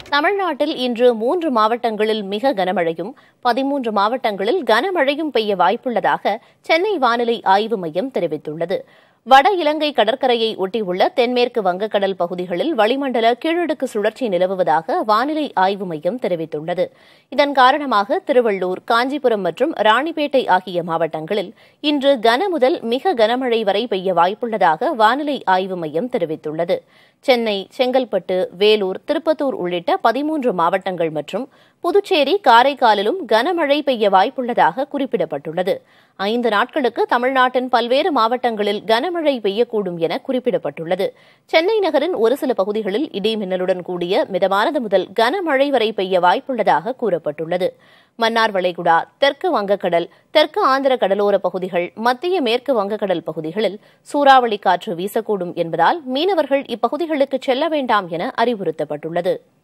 தமிழ்நாட்டில் இன்று மூன்று மாவட்டங்களில் மிக கனமழையும் பதிமூன்று மாவட்டங்களில் கனமழையும் பெய்ய வாய்ப்புள்ளதாக சென்னை வானிலை ஆய்வு மையம் தெரிவித்துள்ளது வட இலங்கை கடற்கரையை ஒட்டியுள்ள தென்மேற்கு வங்கக்கடல் பகுதிகளில் வளிமண்டல கீழடுக்கு சுழற்சி நிலவுவதாக வானிலை ஆய்வு மையம் தெரிவித்துள்ளது இதன் காரணமாக திருவள்ளூர் காஞ்சிபுரம் மற்றும் ராணிப்பேட்டை ஆகிய மாவட்டங்களில் இன்று கன முதல் மிக கனமழை வரை பெய்ய வாய்ப்புள்ளதாக வானிலை ஆய்வு மையம் தெரிவித்துள்ளது சென்னை செங்கல்பட்டு வேலூர் திருப்பத்தூர் உள்ளிட்ட பதிமூன்று மாவட்டங்கள் மற்றும் புதுச்சேரி காரைக்காலிலும் கனமழை பெய்ய வாய்ப்புள்ளதாக குறிப்பிடப்பட்டுள்ளது ஐந்து நாட்களுக்கு தமிழ்நாட்டின் பல்வேறு மாவட்டங்களில் கனமழை பெய்யக்கூடும் என குறிப்பிடப்பட்டுள்ளது சென்னை நகரின் ஒரு சில பகுதிகளில் இடி மின்னலுடன் கூடிய மிதமானது முதல் கனமழை வரை பெய்ய வாய்ப்புள்ளதாக கூறப்பட்டுள்ளது மன்னார் வளைகுடா தெற்கு வங்கக்கடல் தெற்கு ஆந்திர கடலோர பகுதிகள் மத்திய மேற்கு வங்கக்கடல் பகுதிகளில் சூறாவளி காற்று வீசக்கூடும் என்பதால் மீனவர்கள் இப்பகுதிகளுக்கு செல்ல வேண்டாம் என அறிவுறுத்தப்பட்டுள்ளது